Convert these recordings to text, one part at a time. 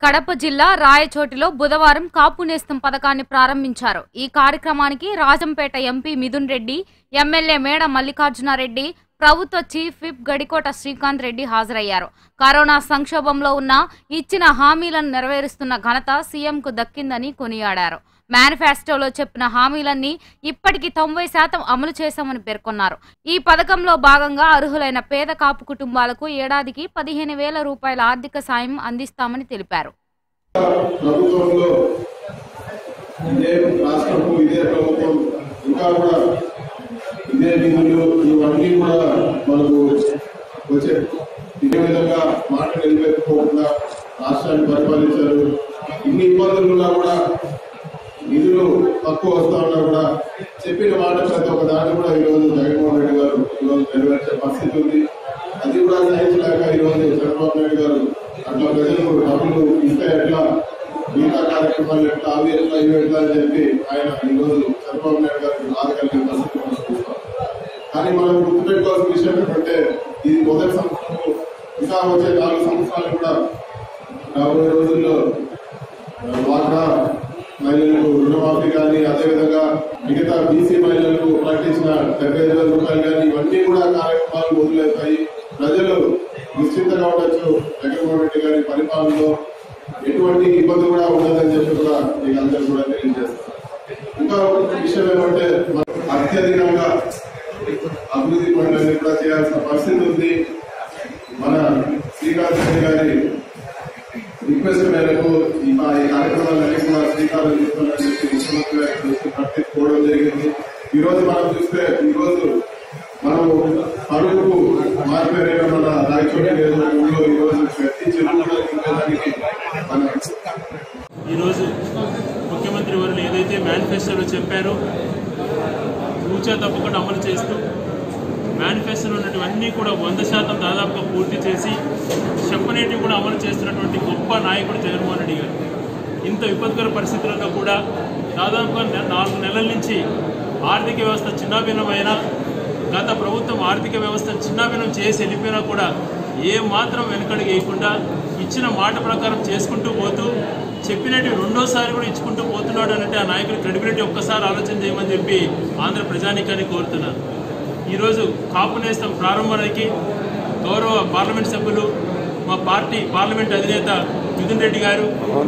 కడప జిల్లా రాయచోటిలో బుధవారం కాపు నేస్తం పథకాన్ని ప్రారంభించారు ఈ కార్యక్రమానికి రాజంపేట ఎంపీ మిథున్ రెడ్డి ఎమ్మెల్యే మేడ మల్లికార్జునారెడ్డి ప్రభుత్వ చీఫ్ విప్ గడికోట శ్రీకాంత్ రెడ్డి హాజరయ్యారు కరోనా సంక్షోభంలో ఉన్న ఇచ్చిన హామీలను నెరవేరుస్తున్న ఘనత సీఎంకు దక్కిందని కొనియాడారు మేనిఫెస్టోలో చెప్పిన హామీలన్నీ ఇప్పటికి తొంభై శాతం అమలు చేశామని పేర్కొన్నారు ఈ పథకంలో భాగంగా అర్హులైన పేద కాపు కుటుంబాలకు ఏడాదికి పదిహేను వేల రూపాయల ఆర్థిక సాయం అందిస్తామని తెలిపారు ప్రభుత్వంలో ఇదే రాష్ట్రము ఇదే ప్రభుత్వం ఇంకా కూడా ఇదే నిధులు ఇవన్నీ కూడా మనకు వచ్చే ఇదే విధంగా మాట నిలబెట్టుకోకుండా రాష్ట్రాన్ని పరిపాలించారు ఇన్ని ఇబ్బందులు ఉన్నా కూడా నిధులు తక్కువ వస్తా ఉన్నా కూడా చెప్పిన మాట ప్రతి ఒక్క దాన్ని కూడా ఈరోజు జగన్మోహన్ రెడ్డి గారు ఈరోజు నెరవేర్చే పరిస్థితి ఉంది అది కూడా సహించలేక ఈరోజు చంద్రబాబు నాయుడు గారు అట్లా ప్రజలకు డబ్బులు ఇస్తే ఎట్లా మిగతా కార్యక్రమాలు ఎట్లా అవి ఎట్లా ఇవి ఎట్లా అని చెప్పి ఆయన ఈరోజు చంద్రబాబు నాయుడు గారికి బాధ కలిగిన పరిస్థితి మనం చూస్తాం కానీ మనం గుర్తుపెట్టుకోవాల్సిన విషయం ఏంటంటే ఇది మొదటి సంవత్సరం ఇంకా వచ్చే నాలుగు సంవత్సరాలు కూడా రాబోయే రోజుల్లో వాటా మహిళలకు రుణమాఫీ కానీ అదేవిధంగా మిగతా బీసీ మహిళలకు ప్రకటించిన డెబ్బై ఐదు వేల రూపాయలు కానీ ఇవన్నీ కూడా కార్యక్రమాలు మొదలవుతాయి ప్రజలు నిశ్చింతగా ఉండొచ్చు జగన్మోహన్ రెడ్డి గారి పరిపాలనలో ఎటువంటి ఇబ్బంది కూడా ఉండదని చెప్పి కూడా మీకు అందరూ కూడా తెలియజేస్తారు ఇంకా ఒక విషయం ఏమంటే మనం అత్యధికంగా అభివృద్ధి పనులన్నీ కూడా చేయాల్సిన పరిస్థితి ఉంది మన శ్రీకాంత్ రెడ్డి గారి రిక్వెస్ట్ మేరకు ఈ మా ఈ కార్యక్రమాలన్నీ కూడా శ్రీకారం చుట్టాలని చెప్పి ముఖ్యమంత్రి గారి దృష్టి పట్టించుకోవడం జరిగింది ఈ రోజు మనం చూస్తే ఈ రోజు మనం అడుగుకు మారిపోయిన మన రాయచోటి నియోజకవర్గంలో ఈ రోజు ప్రతి చెరువులో నింపేదానికి మన ఈరోజు ముఖ్యమంత్రి వర్యులు ఏదైతే మేనిఫెస్టోలో చెప్పారో తూచా తప్పకుండా అమలు చేస్తూ మేనిఫెస్టోలో ఉన్నటువన్నీ కూడా వంద శాతం దాదాపుగా పూర్తి చేసి చెప్పనేటివి కూడా అమలు చేస్తున్నటువంటి గొప్ప నాయకుడు జగన్మోహన్ రెడ్డి గారు ఇంత విపత్కర పరిస్థితులలో కూడా దాదాపుగా నె- నాలుగు నెలల నుంచి ఆర్థిక వ్యవస్థ చిన్నాభిన్నమైన గత ప్రభుత్వం ఆర్థిక వ్యవస్థ చిన్నాభిన్నం చేసి వెళ్ళిపోయినా కూడా ఏ మాత్రం వెనుకడుగు వేయకుండా ఇచ్చిన మాట ప్రకారం చేసుకుంటూ పోతూ చెప్పినట్టు రెండోసారి కూడా ఇచ్చుకుంటూ పోతున్నాడు అంటే ఆ నాయకుడి క్రెడిబిలిటీ ఒక్కసారి ఆలోచన చేయమని చెప్పి ఆంధ్ర ప్రజానికాన్ని కోరుతున్నాను ఈరోజు కాపు నేస్తం ప్రారంభానికి గౌరవ పార్లమెంట్ సభ్యులు మా పార్టీ పార్లమెంట్ అధినేత మిథున్ రెడ్డి గారు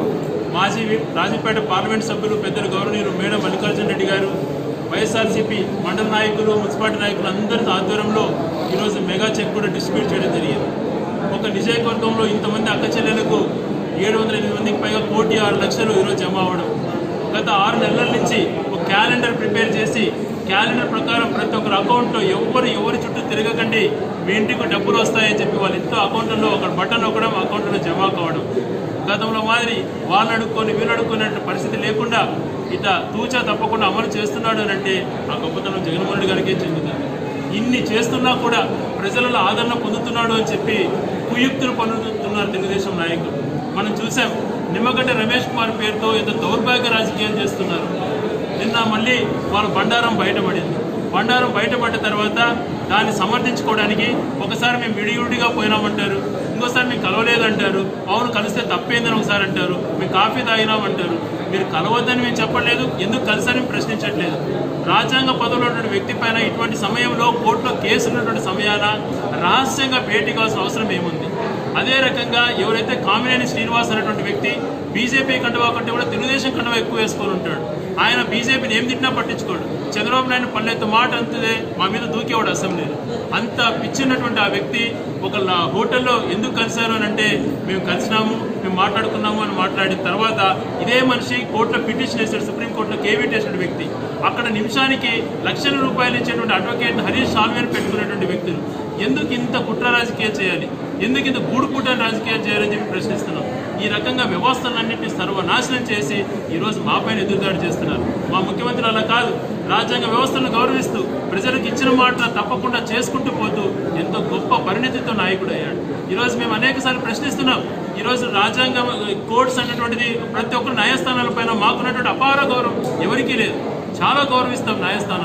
మాజీ వి- రాజంపేట పార్లమెంట్ సభ్యులు పెద్దలు గౌరవనీయులు మేడం మల్లికార్జున రెడ్డి గారు వైఎస్ఆర్సీపీ మండల నాయకులు మున్సిపాలిటీ నాయకులు అందరి ఆధ్వర్యంలో ఈరోజు మెగా చెక్ కూడా డిస్ట్రిబ్యూట్ చేయడం జరిగింది ఒక నియోజకవర్గంలో ఇంతమంది అక్క చెల్లెలకు ఏడు వందల ఎనిమిది మందికి పైగా కోటి ఆరు లక్షలు ఈరోజు జమ అవ్వడం గత ఆరు నెలల నుంచి ఒక క్యాలెండర్ ప్రిపేర్ చేసి క్యాలెండర్ ప్రకారం ప్రతి ఒక్కరి అకౌంట్లో ఎవరు ఎవరి చుట్టూ తిరగకండి మీ ఇంటికి డబ్బులు వస్తాయని చెప్పి వాళ్ళ ఇంట్లో అకౌంట్లో ఒక బటన్ నొక్కడం అకౌంట్లో జమ కావడం గతంలో మాదిరి వాళ్ళు అడుక్కొని వీళ్ళు అడుక్కునే పరిస్థితి లేకుండా ఇట తూచా తప్పకుండా అమలు చేస్తున్నాడు అని అంటే ఆ గొప్పతనం జగన్మోహన్ రెడ్డి గారికే చెందుతుంది ఇన్ని చేస్తున్నా కూడా ప్రజలలో ఆదరణ పొందుతున్నాడు అని చెప్పి కుయుక్తులు పొందుతున్నారు తెలుగుదేశం నాయకులు మనం చూసాం నిమ్మగడ్డ రమేష్ కుమార్ పేరుతో ఎంత దౌర్భాగ్య రాజకీయాలు చేస్తున్నారు నిన్న మళ్ళీ వాళ్ళ బండారం బయటపడింది బండారం బయటపడ్డ తర్వాత దాన్ని సమర్థించుకోవడానికి ఒకసారి మేము విడివిడిగా పోయినామంటారు ఇంకోసారి మేము కలవలేదంటారు అవును కలిస్తే తప్పేందని ఒకసారి అంటారు మేము కాఫీ తాగినామంటారు మీరు కలవద్దని మేము చెప్పలేదు ఎందుకు కలిసారని ప్రశ్నించట్లేదు రాజ్యాంగ పదవిలో ఉన్నటువంటి వ్యక్తి పైన ఇటువంటి సమయంలో కోర్టులో కేసు ఉన్నటువంటి సమయాన రహస్యంగా భేటీ కావాల్సిన అవసరం ఏముంది అదే రకంగా ఎవరైతే కామినేని శ్రీనివాస్ అనేటువంటి వ్యక్తి బీజేపీ కండువా కంటే కూడా తెలుగుదేశం కండువా ఎక్కువ వేసుకొని ఉంటాడు ఆయన బీజేపీని ఏం తిట్టినా పట్టించుకోడు చంద్రబాబు నాయుడు పల్లెత్తు మాట అంతదే మా మీద దూకేవాడు అసెంబ్లీలో అంత పిచ్చినటువంటి ఆ వ్యక్తి ఒక లా- హోటల్లో ఎందుకు కలిశారు అని అంటే మేము కలిసినాము మేము మాట్లాడుకున్నాము అని మాట్లాడిన తర్వాత ఇదే మనిషి కోర్టులో పిటిషన్ వేసాడు సుప్రీంకోర్టులో కేవీట్ వేసిన వ్యక్తి అక్కడ నిమిషానికి లక్షల రూపాయలు ఇచ్చేటువంటి అడ్వకేట్ హరీష్ సాల్వేని పెట్టుకునేటువంటి వ్యక్తులు ఎందుకు ఇంత కుట్ర రాజకీయాలు చేయాలి ఎందుకు ఇంత గూడుపుట రాజకీయాలు చేయాలని చెప్పి ప్రశ్నిస్తున్నాం ఈ రకంగా వ్యవస్థలన్నింటినీ సర్వనాశనం చేసి ఈ రోజు మా పైన ఎదురుదాడి చేస్తున్నారు మా ముఖ్యమంత్రి అలా కాదు రాజ్యాంగ వ్యవస్థను గౌరవిస్తూ ప్రజలకు ఇచ్చిన మాట తప్పకుండా చేసుకుంటూ పోతూ ఎంతో గొప్ప పరిణతితో నాయకుడు అయ్యాడు ఈ రోజు మేము అనేక సార్లు ప్రశ్నిస్తున్నాం ఈ రోజు రాజ్యాంగ కోర్ట్స్ అన్నటువంటిది ప్రతి ఒక్కరు న్యాయస్థానాల పైన మాకున్నటువంటి అపార గౌరవం ఎవరికీ లేదు చాలా గౌరవిస్తాం న్యాయస్థానాలు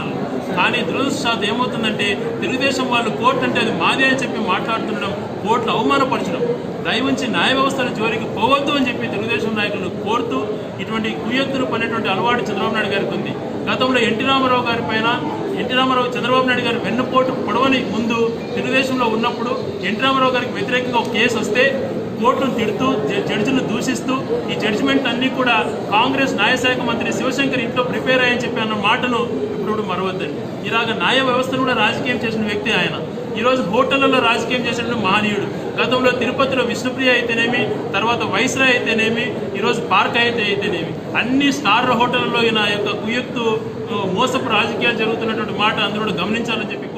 కానీ దురదృష్టశాత్ ఏమవుతుందంటే తెలుగుదేశం వాళ్ళు కోర్టు అంటే అది మాదే అని చెప్పి మాట్లాడుతుండడం కోర్టును అవమానపరచడం దయవుంచి న్యాయ వ్యవస్థల జోలికి పోవద్దు అని చెప్పి తెలుగుదేశం నాయకులను కోరుతూ ఇటువంటి కుయ్యత్తులు పనేటువంటి అలవాటు చంద్రబాబు నాయుడు గారికి ఉంది గతంలో ఎన్టీ రామారావు గారి పైన ఎన్టీ రామారావు చంద్రబాబు నాయుడు గారి వెన్నుపోటు పొడవని ముందు తెలుగుదేశంలో ఉన్నప్పుడు ఎన్టీ రామారావు గారికి వ్యతిరేకంగా ఒక కేసు వస్తే కోర్టును తిడుతూ జ- జడ్జిలను దూషిస్తూ ఈ జడ్జిమెంట్ అన్ని కూడా కాంగ్రెస్ న్యాయశాఖ మంత్రి శివశంకర్ ఇంట్లో ప్రిపేర్ అయ్యని చెప్పి అన్న మాటను ఇప్పుడు మరవద్దండి ఇలాగ న్యాయ వ్యవస్థను కూడా రాజకీయం చేసిన వ్యక్తి ఆయన ఈ రోజు హోటళ్లలో రాజకీయం చేసిన మహనీయుడు గతంలో తిరుపతిలో విష్ణుప్రియ అయితేనేమి తర్వాత వైస్రాయ్ అయితేనేమి ఈ రోజు పార్క్ అయితే అయితేనేమి అన్ని స్టార్ హోటళ్లలో ఈయన యొక్క కుయక్తు మోసపు రాజకీయాలు జరుగుతున్నటువంటి మాట అందరూ కూడా గమనించాలని చెప్పి